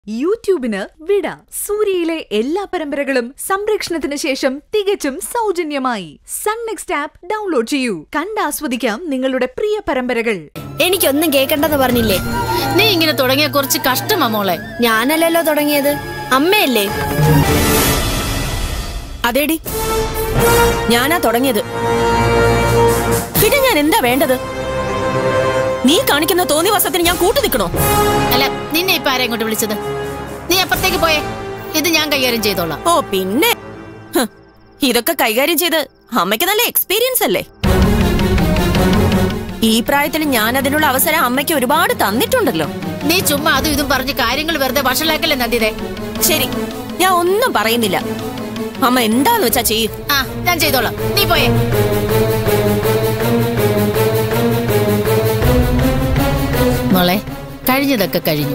യൂട്യൂബിന് വിട സൂര്യയിലെ എല്ലാ പരമ്പരകളും സംരക്ഷണത്തിന് ശേഷം തികച്ചും സൗജന്യമായി സൺ നെക്സ്റ്റ് ആപ്പ് ഡൗൺലോഡ് ചെയ്യൂ കണ്ടാസ്വദിക്കാം നിങ്ങളുടെ പ്രിയ പരമ്പരകൾ എനിക്കൊന്നും കേൾക്കണ്ടെന്ന് പറഞ്ഞില്ലേ നീ ഇങ്ങനെ തുടങ്ങിയ കുറച്ച് കഷ്ടമാ മോളെ ഞാനല്ലല്ലോ തുടങ്ങിയത് അമ്മയല്ലേ അതേടി ഞാനാ തുടങ്ങിയത് പിന്നെ ഞാൻ എന്താ വേണ്ടത് നീ കാണിക്കുന്ന തോന്നിവാസത്തിന് ഞാൻ കൂട്ടു നിൽക്കണോ അല്ല നിന്നെ ഇപ്പൊ ആരാ ഇങ്ങോട്ട് വിളിച്ചത് നീ അപ്പുറത്തേക്ക് പോയേ ഇത് ഞാൻ കൈകാര്യം ചെയ്തോളാം ഓ പിന്നെ ഹ്, ഇതൊക്കെ കൈകാര്യം ചെയ്ത് അമ്മയ്ക്ക് നല്ല എക്സ്പീരിയൻസ് അല്ലേ ഈ പ്രായത്തിൽ ഞാൻ അതിനുള്ള അവസരം അമ്മയ്ക്ക് ഒരുപാട് തന്നിട്ടുണ്ടല്ലോ നീ ചുമ്മാ അതും ഇതും പറഞ്ഞ് കാര്യങ്ങൾ വെറുതെ വഷളാക്കല്ലേ നന്ദിതേ ശരി ഞാൻ ഒന്നും പറയുന്നില്ല അമ്മ എന്താന്ന് വെച്ചാ ചെയ്യൂ ആ ഞാൻ ചെയ്തോളാം നീ പോയേ മോളെ കഴിഞ്ഞതൊക്കെ കഴിഞ്ഞു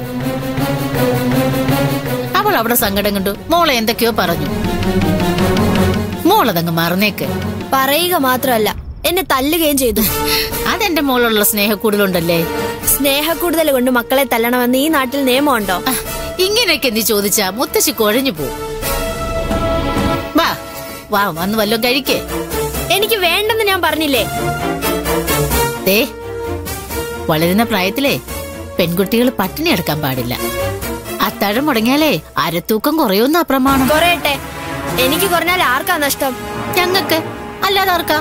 അവൾ അവിടെ സങ്കടം കണ്ടു മോളെ എന്തൊക്കെയോ പറഞ്ഞു മോളതങ്ങ് മറന്നേക്ക് പറയുക മാത്രമല്ല എന്നെ തല്ലുകയും ചെയ്തു അതെന്റെ മോളുള്ള സ്നേഹക്കൂടുതലുണ്ടല്ലേ സ്നേഹക്കൂടുതൽ കൊണ്ട് മക്കളെ തല്ലണമെന്ന് ഈ നാട്ടിൽ നിയമമുണ്ടോ ആ, ഇങ്ങനെയൊക്കെ നീ ചോദിച്ചാ മുത്തശ്ശി കുഴഞ്ഞു പോവും വാ വാ വന്ന് വല്ലതും കഴിക്കേ എനിക്ക് വേണ്ടെന്ന് ഞാൻ പറഞ്ഞില്ലേ ദേ വളരുന്ന പ്രായത്തിലേ പെൺകുട്ടികൾ പട്ടിണി എടുക്കാൻ പാടില്ല അത്താഴം മുടങ്ങിയാലേ അരത്തൂക്കം കുറയുന്ന അപ്രമാണം കുറയട്ടെ എനിക്ക് കുറഞ്ഞാൽ ആർക്കാ നഷ്ടം ഞങ്ങക്ക് അല്ലാതെ ആർക്കാ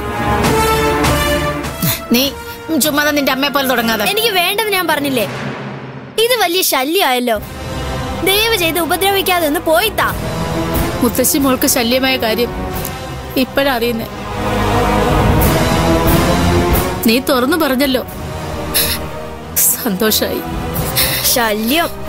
നീ ചുമ്മാതെ നിന്റെ അമ്മയെ പോലെ തുടങ്ങാതെ എനിക്ക് വേണ്ടെന്ന് ഞാൻ പറഞ്ഞില്ലേ ഇത് വലിയ ശല്യമായല്ലോ ദയവ് ചെയ്ത് ഉപദ്രവിക്കാതെ ഒന്ന് പോയിത്താ മുത്തശ്ശി മോൾക്ക് ശല്യമായ കാര്യം ഇപ്പോഴറിയുന്നേ നീ തുറന്നു പറഞ്ഞല്ലോ സന്തോഷായി ശല്യം